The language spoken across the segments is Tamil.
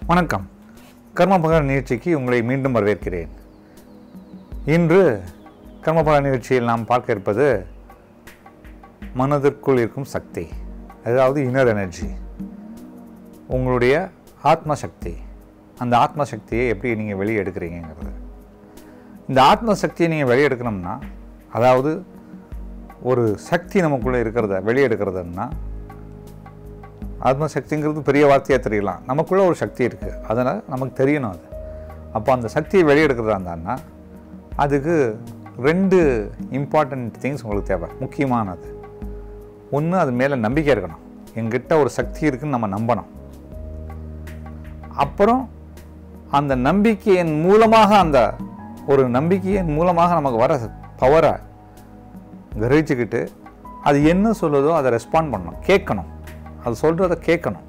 வணக்கம் கர்மபக நிகழ்ச்சிக்கு உங்களை மீண்டும் வரவேற்கிறேன் இன்று கர்மபக நிகழ்ச்சியில் நாம் பார்க்க இருப்பது மனதிற்குள் இருக்கும் சக்தி அதாவது இன்னர் எனர்ஜி உங்களுடைய ஆத்ம சக்தி அந்த ஆத்ம சக்தியை எப்படி நீங்கள் வெளியே எடுக்கிறீங்கிறது இந்த ஆத்ம சக்தியை நீங்கள் வெளியே எடுக்கணும்னா அதாவது ஒரு சக்தி நமக்குள்ளே இருக்கிறத வெளியே எடுக்கிறதுன்னா ஆத்ம சக்திங்கிறது பெரிய வார்த்தையாக தெரியலாம் நமக்குள்ளே ஒரு சக்தி இருக்குது அதனால் நமக்கு தெரியணும் அது அப்போ அந்த சக்தியை வெளியெடுக்கிறதா இருந்தான்னா அதுக்கு ரெண்டு இம்பார்ட்டண்ட் திங்ஸ் உங்களுக்கு தேவை முக்கியமானது ஒன்று அது மேலே நம்பிக்கை இருக்கணும் எங்கிட்ட ஒரு சக்தி இருக்குன்னு நம்ம நம்பணும் அப்புறம் அந்த நம்பிக்கையின் மூலமாக அந்த ஒரு நம்பிக்கையின் மூலமாக நமக்கு வர பவரை கிரகிச்சுக்கிட்டு அது என்ன சொல்லுதோ அதை ரெஸ்பாண்ட் பண்ணணும் கேட்கணும் அது சொல்கிறத கேட்கணும்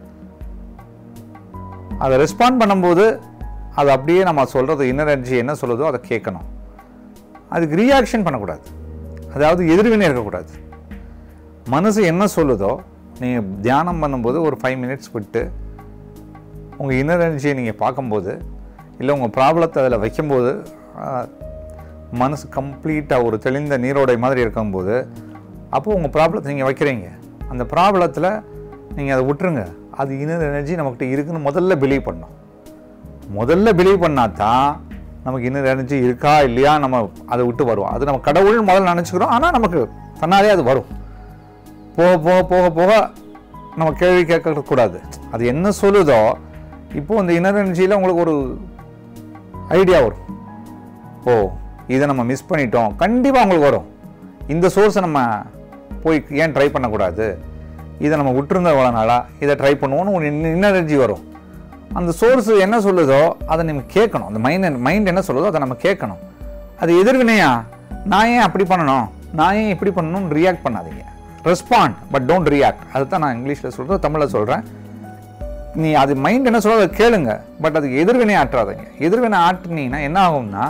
அதை ரெஸ்பாண்ட் பண்ணும்போது அது அப்படியே நம்ம சொல்கிறது இன்னர் எனர்ஜி என்ன சொல்லுதோ அதை கேட்கணும் அதுக்கு ரியாக்ஷன் பண்ணக்கூடாது அதாவது எதிர்வினை இருக்கக்கூடாது மனசு என்ன சொல்லுதோ நீங்கள் தியானம் பண்ணும்போது ஒரு ஃபைவ் மினிட்ஸ் விட்டு உங்கள் இன்னர் எனர்ஜியை நீங்கள் பார்க்கும்போது இல்லை உங்கள் ப்ராப்ளத்தை அதில் வைக்கும்போது ஆஹ், மனசு கம்ப்ளீட்டாக ஒரு தெளிந்த நீரோடை மாதிரி இருக்கும்போது அப்போது உங்கள் ப்ராப்ளத்தை நீங்கள் வைக்கிறீங்க அந்த ப்ராப்ளத்தில் நீங்கள் அதை விட்டுருங்க அது இன்னர் எனர்ஜி நம்மக்கிட்ட இருக்குன்னு முதல்ல பிலீவ் பண்ணணும் முதல்ல பிலீவ் பண்ணால் தான் நமக்கு இன்னர் எனர்ஜி இருக்கா இல்லையா நம்ம அதை விட்டு வருவோம் அது நம்ம கடவுள்னு முதல்ல நினச்சிக்கிறோம் ஆனால் நமக்கு தன்னாலே அது வரும் போக போக போக போக நம்ம கேள்வி கேட்கக்கூடாது அது என்ன சொல்லுதோ இப்போ இந்த இன்னர் எனர்ஜியில் உங்களுக்கு ஒரு ஐடியா வரும் ஓ இதை நம்ம மிஸ் பண்ணிட்டோம் கண்டிப்பாக உங்களுக்கு வரும் இந்த சோர்ஸை நம்ம போய் ஏன் ட்ரை பண்ணக்கூடாது இதை நம்ம விட்டுருந்த எவ்வளோ நாளாக இதை ட்ரை பண்ணுவோம்னு ஒரு எனர்ஜி வரும் அந்த சோர்ஸ் என்ன சொல்லுதோ அதை நம்ம கேட்கணும் அந்த மைண்ட் மைண்ட் என்ன சொல்லுதோ அதை நம்ம கேட்கணும் அது எதிர்வினையா நான் ஏன் அப்படி பண்ணணும் நான் ஏன் இப்படி பண்ணணும்னு ரியாக்ட் பண்ணாதீங்க ரெஸ்பாண்ட் பட் டோன்ட் ரியாக்ட் அதுதான் நான் இங்கிலீஷில் சொல்கிறேன் தமிழில் சொல்கிறேன் நீ அது மைண்ட் என்ன சொல்லுதோ அதை கேளுங்க பட் அதுக்கு எதிர்வினை ஆற்றாதீங்க எதிர்வினை ஆற்றுனீங்கன்னா என்ன ஆகும்னா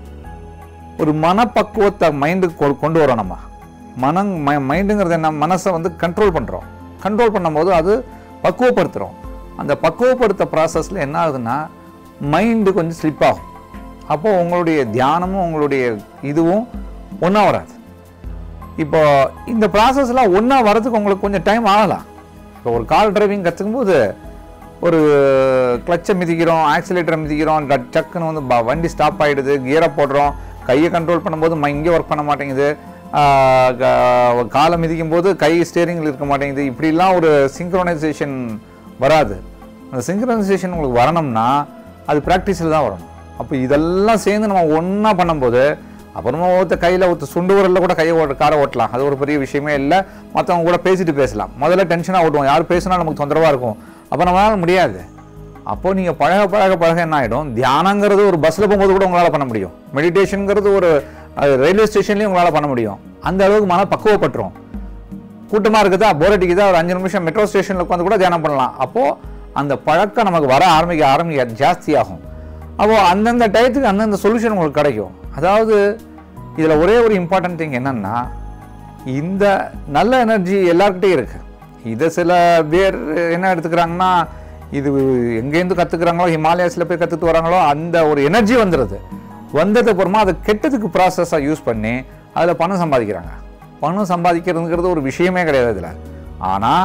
ஒரு மனப்பக்குவத்தை மைண்டுக்கு கொண்டு வரோம் நம்ம மனம் மைண்டுங்கிறது என்ன மனசை வந்து கண்ட்ரோல் பண்ணுறோம் கண்ட்ரோல் பண்ணும்போது அது பக்குவப்படுத்துகிறோம் அந்த பக்குவப்படுத்த ப்ராசஸில் என்ன ஆகுதுன்னா மைண்டு கொஞ்சம் ஸ்லிப் ஆகும் அப்போது உங்களுடைய தியானமும் உங்களுடைய இதுவும் ஒன்றா வராது இப்போ இந்த ப்ராசஸ்லாம் ஒன்றா வரதுக்கு உங்களுக்கு கொஞ்சம் டைம் ஆகலாம் இப்போ ஒரு கார் டிரைவிங் கற்றுக்கும் போது ஒரு கிளச்சை மிதிக்கிறோம் ஆக்சிலேட்டரை மிதிக்கிறோம் டக் டக்குன்னு வந்து ப- வண்டி ஸ்டாப் ஆகிடுது கியரை போடுறோம் கையை கண்ட்ரோல் பண்ணும்போது ம- இங்கே ஒர்க் பண்ண மாட்டேங்குது ஆஹ் க- காலை மிதிக்கும் போது கை ஸ்டேரிங்கில் இருக்க மாட்டேங்குது இப்படிலாம் ஒரு சிங்க்ரோனைசேஷன் வராது அந்த சிங்க்ரோனைசேஷன் உங்களுக்கு வரணும்னா அது ப்ராக்டிஸில் தான் வரணும் அப்போ இதெல்லாம் சேர்ந்து நம்ம ஒன்றா பண்ணும்போது அப்புறமா ஒருத்த கையில் ஒருத்த சுண்டு விரல்ல கூட கையை ஓட்ட காரை ஓட்டலாம் அது ஒரு பெரிய விஷயமே இல்லை மற்றவங்க கூட பேசிட்டு பேசலாம் முதல்ல டென்ஷனாக ஓட்டுவோம் யார் பேசினா நமக்கு தொந்தரவாக இருக்கும் அப்போ நம்மளால முடியாது அப்போ நீங்கள் பழக பழக பழக என்ன ஆகிடும் தியானங்கிறது ஒரு பஸ்ஸில் போகும்போது கூட உங்களால் பண்ண முடியும் மெடிடேஷனுங்கிறது ஒரு ரயில்வே ஸ்டேஷன்லேயும் உங்களால் பண்ண முடியும் அந்த அளவுக்கு மன பக்குவப்பட்டுரும் கூட்டமாக இருக்குதா போர் அடிக்குதா ஒரு அஞ்சு நிமிஷம் மெட்ரோ ஸ்டேஷனில் உட்காந்து கூட தியானம் பண்ணலாம் அப்போது அந்த பழக்கம் நமக்கு வர ஆரம்பிக்க ஆரம்பிக்க ஜாஸ்தியாகும் அப்போது அந்தந்த டயத்துக்கு அந்தந்த சொல்யூஷன் உங்களுக்கு கிடைக்கும் அதாவது இதில் ஒரே ஒரு இம்பார்ட்டன்ட் திங் என்னன்னா இந்த நல்ல எனர்ஜி எல்லாருக்கிட்டையும் இருக்குது இதை சில பேர் என்ன எடுத்துக்கிறாங்கன்னா இது எங்கேருந்து கற்றுக்குறாங்களோ ஹிமாலயாஸில் போய் கற்றுட்டு வராங்களோ அந்த ஒரு எனர்ஜி வந்துடுது வந்ததுக்கு அப்புறமா அதை கெட்டதுக்கு ப்ராசஸாக யூஸ் பண்ணி அதில் பணம் சம்பாதிக்கிறாங்க பணம் சம்பாதிக்கிறதுங்கிறது ஒரு விஷயமே கிடையாது இதில் ஆனால்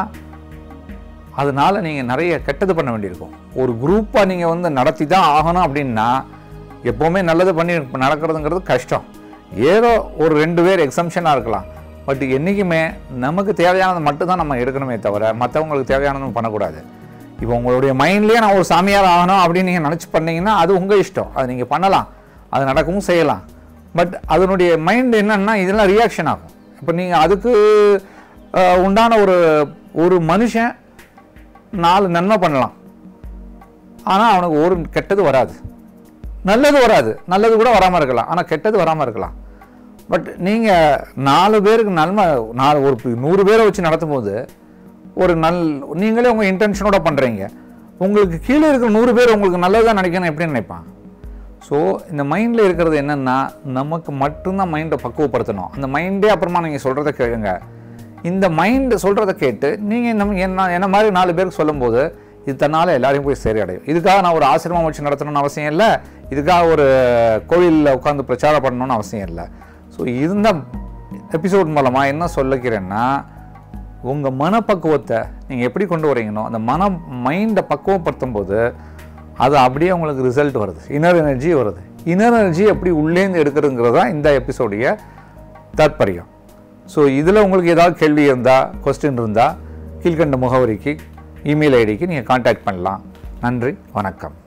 அதனால நீங்கள் நிறைய கெட்டது பண்ண வேண்டியிருக்கும் ஒரு குரூப்பாக நீங்கள் வந்து நடத்தி தான் ஆகணும் அப்படின்னா எப்போவுமே நல்லது பண்ணி நடக்கிறதுங்கிறது கஷ்டம் ஏதோ ஒரு ரெண்டு பேர் எக்ஸம்ஷனாக இருக்கலாம் பட் என்றைக்குமே நமக்கு தேவையானது மட்டும்தான் நம்ம எடுக்கணுமே தவிர மற்றவங்களுக்கு தேவையானதும் பண்ணக்கூடாது இப்போ உங்களுடைய மைண்ட்லேயே நான் ஒரு சாமியார் ஆகணும் அப்படின்னு நீங்கள் நினச்சி பண்ணீங்கன்னா அது உங்கள் இஷ்டம் அது நீங்கள் பண்ணலாம் அது நடக்கவும் செய்யலாம் பட் அதனுடைய மைண்ட் என்னன்னா இதெல்லாம் ரியாக்ஷன் ஆகும் இப்போ நீங்கள் அதுக்கு அஹ், உண்டான ஒரு ஒரு மனுஷன் நாலு நன்மை பண்ணலாம் ஆனால் அவனுக்கு ஒரு கெட்டது வராது நல்லது வராது நல்லது கூட வராமல் இருக்கலாம் ஆனால் கெட்டது வராமல் இருக்கலாம் பட் நீங்கள் நாலு பேருக்கு நன்மை நாலு ஒரு பி- நூறு பேரை வச்சு நடத்தும் போது ஒரு நல் நீங்களே உங்கள் இன்டென்ஷனோட பண்ணுறீங்க உங்களுக்கு கீழே இருக்கிற நூறு பேர் உங்களுக்கு நல்லதாக நினைக்கணும் எப்படி நினைப்பான் ஸோ இந்த மைண்டில் இருக்கிறது என்னென்னா நமக்கு மட்டும்தான் மைண்டை பக்குவப்படுத்தணும் அந்த மைண்டே அப்புறமா நீங்கள் சொல்கிறத கேளுங்க இந்த மைண்டு சொல்கிறத கேட்டு நீங்கள் நம்ம என்ன என்ன மாதிரி நாலு பேருக்கு சொல்லும்போது இது தன்னால் எல்லாரையும் போய் சேரி அடையும் இதுக்காக நான் ஒரு ஆசிரமம் வச்சு நடத்தணும்னு அவசியம் இல்லை இதுக்காக ஒரு கோவிலில் உட்காந்து பிரச்சாரம் பண்ணணும்னு அவசியம் இல்லை ஸோ இந்த எபிசோட் மூலமாக என்ன சொல்லிக்கிறேன்னா உங்கள் மனப்பக்குவத்தை நீங்கள் எப்படி கொண்டு வரீங்களோ அந்த மன மைண்டை பக்குவப்படுத்தும் போது அது அப்படியே உங்களுக்கு ரிசல்ட் வருது இன்னர் எனர்ஜி வருது இன்னர் எனர்ஜி எப்படி உள்ளேந்து எடுக்கிறதுங்கிறது தான் இந்த எபிசோடைய தாற்பயம் ஸோ இதில் உங்களுக்கு ஏதாவது கேள்வி இருந்தால் கொஸ்டின் இருந்தால் கீழ்கண்ட முகவரிக்கு இமெயில் ஐடிக்கு நீங்கள் காண்டாக்ட் பண்ணலாம் நன்றி வணக்கம்